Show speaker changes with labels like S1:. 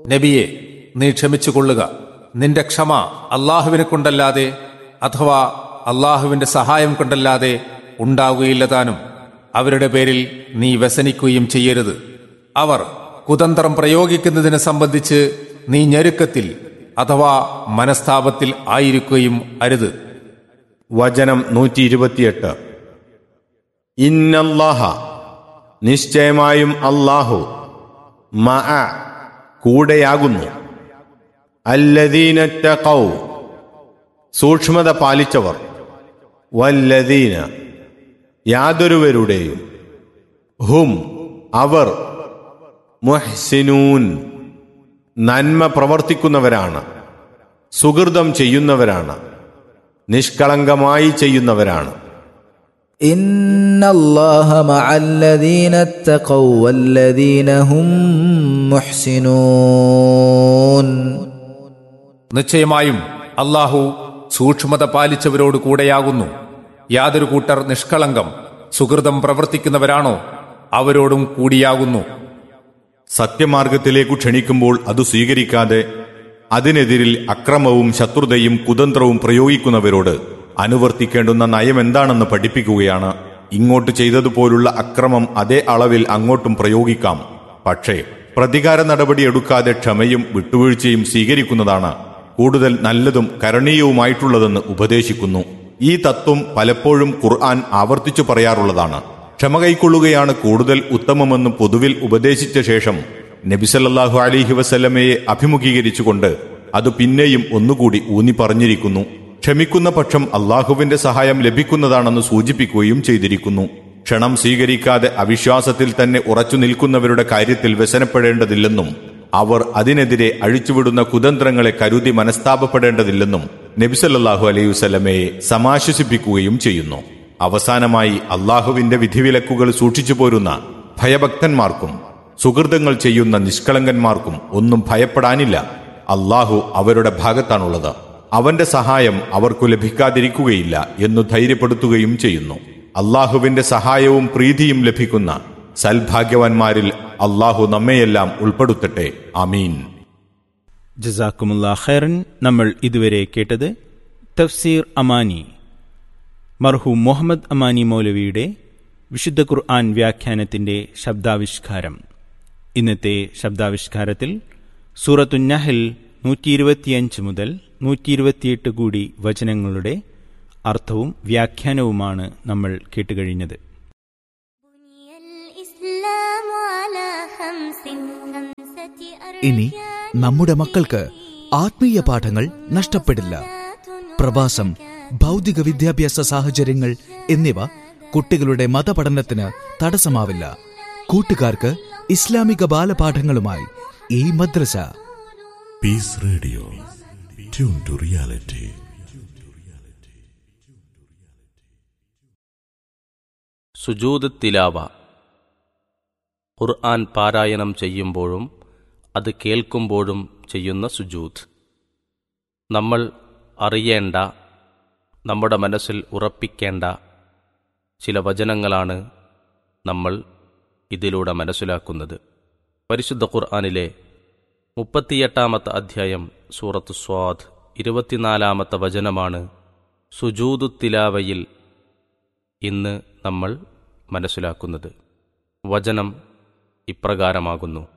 S1: നബിയെ നീ ക്ഷമിച്ചുകൊള്ളുക നിന്റെ ക്ഷമ അള്ളാഹുവിനെ കൊണ്ടല്ലാതെ അഥവാ അള്ളാഹുവിന്റെ സഹായം കൊണ്ടല്ലാതെ ഉണ്ടാവുകയില്ല താനും അവരുടെ പേരിൽ നീ വ്യസനിക്കുകയും ചെയ്യരുത് അവർ കുതന്ത്രം പ്രയോഗിക്കുന്നതിനെ സംബന്ധിച്ച് നീ ഞെരുക്കത്തിൽ അഥവാ മനസ്താപത്തിൽ ആയിരിക്കുകയും അരുത്
S2: വചനം നൂറ്റി ഇരുപത്തിയെട്ട് ഇന്നല്ലാഹ നിശ്ചയമായും അല്ലാഹു മഅ കൂടെയാകുന്നു അല്ലദീനറ്റകൗ സൂക്ഷ്മത പാലിച്ചവർ വല്ലദീന യാതൊരുവരുടെയും ഹും അവർ മുഹ്സിനൂൻ നന്മ പ്രവർത്തിക്കുന്നവരാണ് സുഹൃതം ചെയ്യുന്നവരാണ് നിഷ്കളങ്കമായി ചെയ്യുന്നവരാണ്
S3: إن الله مع الذين اتقوا والذين هم محسنون
S1: നിശ്ചയമായും അള്ളാഹു സൂക്ഷ്മത പാലിച്ചവരോട് കൂടെയാകുന്നു യാതൊരു കൂട്ടർ നിഷ്കളങ്കം സുഹൃതം പ്രവർത്തിക്കുന്നവരാണോ അവരോടും കൂടിയാകുന്നു
S2: സത്യമാർഗത്തിലേക്കു ക്ഷണിക്കുമ്പോൾ അത് സ്വീകരിക്കാതെ അതിനെതിരിൽ അക്രമവും ശത്രുതയും കുതന്ത്രവും പ്രയോഗിക്കുന്നവരോട് അനുവർത്തിക്കേണ്ടുന്ന നയം എന്താണെന്ന് പഠിപ്പിക്കുകയാണ് ഇങ്ങോട്ട് ചെയ്തതുപോലുള്ള അക്രമം അതേ അളവിൽ അങ്ങോട്ടും പ്രയോഗിക്കാം പക്ഷേ പ്രതികാര നടപടി എടുക്കാതെ ക്ഷമയും വിട്ടുവീഴ്ചയും സ്വീകരിക്കുന്നതാണ് കൂടുതൽ നല്ലതും കരണീയവുമായിട്ടുള്ളതെന്ന് ഉപദേശിക്കുന്നു ഈ തത്വം പലപ്പോഴും ഖുർആൻ ആവർത്തിച്ചു പറയാറുള്ളതാണ് ക്ഷമ കൈക്കൊള്ളുകയാണ് കൂടുതൽ ഉത്തമമെന്ന് പൊതുവിൽ ഉപദേശിച്ച ശേഷം നബിസല്ലാഹു അലിഹി വസല്ലമയെ അഭിമുഖീകരിച്ചുകൊണ്ട് അത് പിന്നെയും ഒന്നുകൂടി ഊന്നി പറഞ്ഞിരിക്കുന്നു ക്ഷമിക്കുന്ന പക്ഷം അള്ളാഹുവിന്റെ സഹായം ലഭിക്കുന്നതാണെന്ന് സൂചിപ്പിക്കുകയും ചെയ്തിരിക്കുന്നു ക്ഷണം സ്വീകരിക്കാതെ അവിശ്വാസത്തിൽ തന്നെ ഉറച്ചു നിൽക്കുന്നവരുടെ കാര്യത്തിൽ വ്യസനപ്പെടേണ്ടതില്ലെന്നും അവർ അതിനെതിരെ അഴിച്ചുവിടുന്ന കുതന്ത്രങ്ങളെ കരുതി മനസ്താപപ്പെടേണ്ടതില്ലെന്നും നബിസല്ലാഹു അലൈഹി വസല്ലമയെ സമാശ്വസിപ്പിക്കുകയും ചെയ്യുന്നു അവസാനമായി അള്ളാഹുവിന്റെ വിധിവിലക്കുകൾ സൂക്ഷിച്ചു പോരുന്ന ഭയഭക്തന്മാർക്കും സുഹൃതങ്ങൾ ചെയ്യുന്ന നിഷ്കളങ്കന്മാർക്കും ഒന്നും ഭയപ്പെടാനില്ല അള്ളാഹു അവരുടെ ഭാഗത്താണുള്ളത് അവന്റെ സഹായം അവർക്കു ലഭിക്കാതിരിക്കുകയില്ല എന്നു ധൈര്യപ്പെടുത്തുകയും ചെയ്യുന്നു അള്ളാഹുവിന്റെ സഹായവും പ്രീതിയും ലഭിക്കുന്ന സൽഭാഗ്യവാന്മാരിൽ അള്ളാഹു നമ്മയെല്ലാം ഉൾപ്പെടുത്തട്ടെ അമീൻ
S4: ജസാക്കുമുല്ലാ ഖൈറൻ നമ്മൾ ഇതുവരെ കേട്ടത് തഫ്സീർ അമാനി മർഹൂം മുഹമ്മദ് അമാനി മൗലവിയുടെ വിശുദ്ധ ഖുർആൻ വ്യാഖ്യാനത്തിന്റെ ശബ്ദാവിഷ്കാരം ഇന്നത്തെ ശബ്ദാവിഷ്കാരത്തിൽ സൂറത്തുന്നഹൽ നൂറ്റി ഇരുപത്തിയഞ്ച് മുതൽ നൂറ്റി ഇരുപത്തിയെട്ട് കൂടി വചനങ്ങളുടെ അർത്ഥവും വ്യാഖ്യാനവുമാണ് നമ്മൾ കേട്ടുകഴിഞ്ഞത്
S5: بني الإسلام على خمس خمسة
S6: ഇനി നമ്മുടെ മക്കൾക്ക് ആത്മീയ പാഠങ്ങൾ നഷ്ടപ്പെടില്ല പ്രവാസം ഭൗതിക വിദ്യാഭ്യാസ സാഹചര്യങ്ങൾ എന്നിവ കുട്ടികളുടെ മതപഠനത്തിന് തടസ്സമാവില്ല കൂട്ടുകാർക്ക് ഇസ്ലാമിക ബാലപാഠങ്ങളുമായി ഈ മദ്രസ
S7: Peace Radio. Tune to reality.
S8: സുജൂദ് തിലാവ ഖുർആൻ പാരായണം ചെയ്യുമ്പോഴും അത് കേൾക്കുമ്പോഴും ചെയ്യുന്ന സുജൂദ് നമ്മൾ അറിയേണ്ട നമ്മുടെ മനസ്സിൽ ഉറപ്പിക്കേണ്ട ചില വചനങ്ങളാണ് നമ്മൾ ഇതിലൂടെ മനസ്സിലാക്കുന്നത് പരിശുദ്ധ ഖുർആനിലെ മുപ്പത്തിയെട്ടാമത്തെ അധ്യായം സൂറത്ത് സ്വാദ് ഇരുപത്തിനാലാമത്തെ വചനമാണ് സുജൂദു തിലാവയിൽ ഇന്ന് നമ്മൾ മനസ്സിലാക്കുന്നത് വചനം ഇപ്രകാരമാകുന്നു